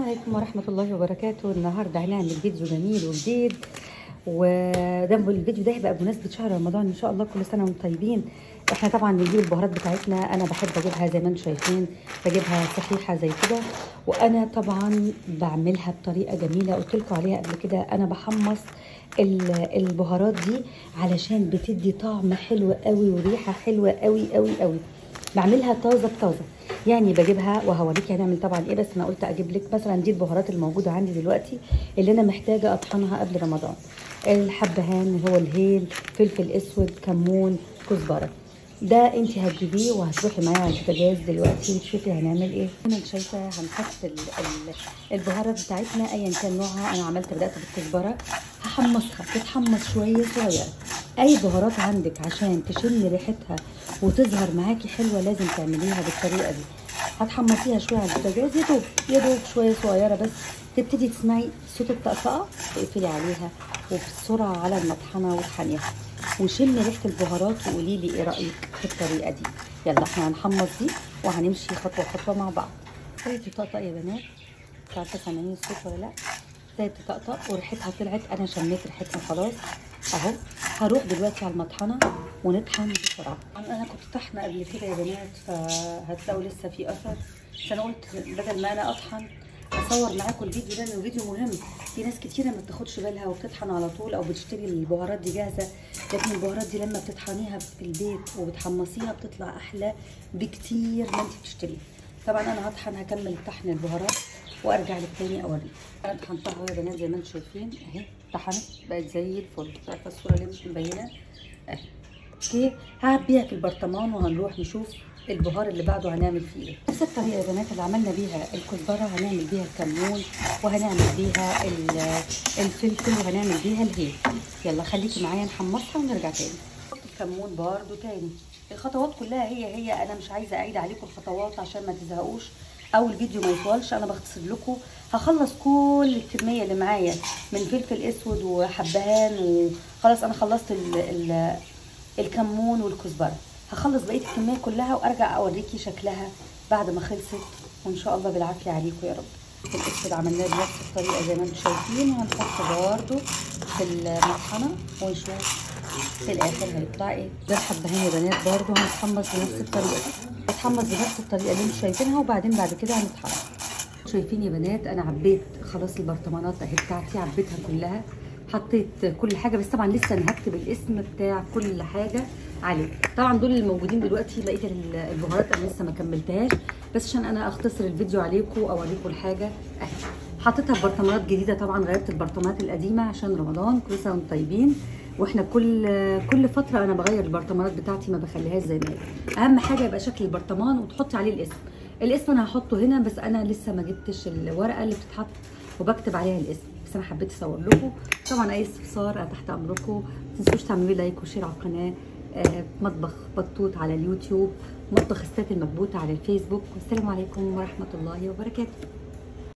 عليكم ورحمة الله وبركاته النهاردة هنعمل فيديو جميل وجديد وده الفيديو ده هيبقى بمناسبة شهر رمضان إن شاء الله كل سنة وانتم طيبين احنا طبعا بنجيب البهارات بتاعتنا أنا بحب أجيبها زي ما انتم شايفين بجيبها صحيحة زي كده وأنا طبعا بعملها بطريقة جميلة قلت لكم عليها قبل كده أنا بحمص ال- البهارات دي علشان بتدي طعم حلو قوي وريحة حلوة قوي قوي قوي بعملها طازة بطازة يعني بجيبها وهوريكي هنعمل طبعا ايه بس انا قلت اجيب لك مثلا دي البهارات الموجوده عندي دلوقتي اللي انا محتاجه اطحنها قبل رمضان الحبهان هو الهيل فلفل اسود كمون كزبره ده انت هتجيبيه وهتروحي معايا على البوتاجاز دلوقتي وتشوفي هنعمل ايه انا شايفه هنحط ال- ال- البهارات بتاعتنا ايا كان نوعها انا عملت بدات بالكزبره هحمصها تتحمص شويه صغيره اي بهارات عندك عشان تشم ريحتها وتظهر معاكي حلوه لازم تعمليها بالطريقه دي هتحمصيها شويه على البوتاجاز يا دوب يا دوب شويه صغيره بس تبتدي تسمعي صوت الطقطقه تقفلي عليها وبسرعه على المطحنه وتحنيها وشمي ريحه البهارات وقولي لي ايه رايك في الطريقه دي يلا احنا هنحمص دي وهنمشي خطوه خطوه مع بعض ابتدت تطقطق يا بنات مش عارفه سامعين الصوت ولا لا ابتدت تطقطق وريحتها طلعت انا شميت ريحتها خلاص اهو هروح دلوقتي على المطحنه ونطحن بسرعه انا كنت طحنه قبل كده يا بنات فهتلاقوا لسه في اثر بس انا قلت بدل ما انا اطحن اصور معاكم الفيديو ده لانه فيديو مهم في ناس كتيره ما بتاخدش بالها وبتطحن على طول او بتشتري البهارات دي جاهزه لكن البهارات دي لما بتطحنيها في البيت وبتحمصيها بتطلع احلى بكتير ما انت بتشتريها طبعا انا هطحن هكمل طحن البهارات وارجع لك تاني اوريك انا طحنتها اهو يا بنات زي ما انتم شايفين اهي طحنت بقت زي الفل مش عارفه الصوره ليه مش مبينه اهي اوكي هعبيها في البرطمان وهنروح نشوف البهار اللي بعده هنعمل فيه ايه نفس الطريقه يا بنات اللي عملنا بيها الكزبره هنعمل بيها الكمون وهنعمل بيها ال- الفلفل وهنعمل بيها الهيل يلا خليكي معايا نحمصها ونرجع تاني الكمون برده تاني الخطوات كلها هي هي انا مش عايزه اعيد عليكم الخطوات عشان ما تزهقوش او الفيديو ما يطولش انا بختصر لكم هخلص كل الكميه اللي معايا من فلفل اسود وحبهان وخلاص انا خلصت ال ال الكمون والكزبره هخلص بقيه الكميه كلها وارجع اوريكي شكلها بعد ما خلصت وان شاء الله بالعافيه عليكم يا رب الاسود عملناه بنفس الطريقه زي ما انتم شايفين وهنحط برده في المطحنه ونشوف في الاخر هيطلع ايه ده الحبهان يا بنات برده هنتحمص بنفس الطريقه هنتحمص بنفس الطريقه اللي انتم شايفينها وبعدين بعد كده هنتحمص شايفين يا بنات انا عبيت خلاص البرطمانات اهي بتاعتي عبيتها كلها حطيت كل حاجه بس طبعا لسه انا هكتب الاسم بتاع كل حاجه عليه طبعا دول اللي موجودين دلوقتي بقيه ال- البهارات انا لسه ما كملتهاش بس عشان انا اختصر الفيديو عليكم اوريكم الحاجه اهي حطيتها في برطمانات جديده طبعا غيرت البرطمانات القديمه عشان رمضان كل سنه وانتم طيبين واحنا كل كل فتره انا بغير البرطمانات بتاعتي ما بخليهاش زي ما هي اهم حاجه يبقى شكل البرطمان وتحطي عليه الاسم الاسم انا هحطه هنا بس انا لسه ما جبتش الورقه اللي بتتحط وبكتب عليها الاسم بس انا حبيت اصور لكم طبعا اي استفسار انا تحت امركم ما تنسوش تعملوا لايك وشير على القناه آه، مطبخ بطوط على اليوتيوب مطبخ الستات المكبوته على الفيسبوك والسلام عليكم ورحمه الله وبركاته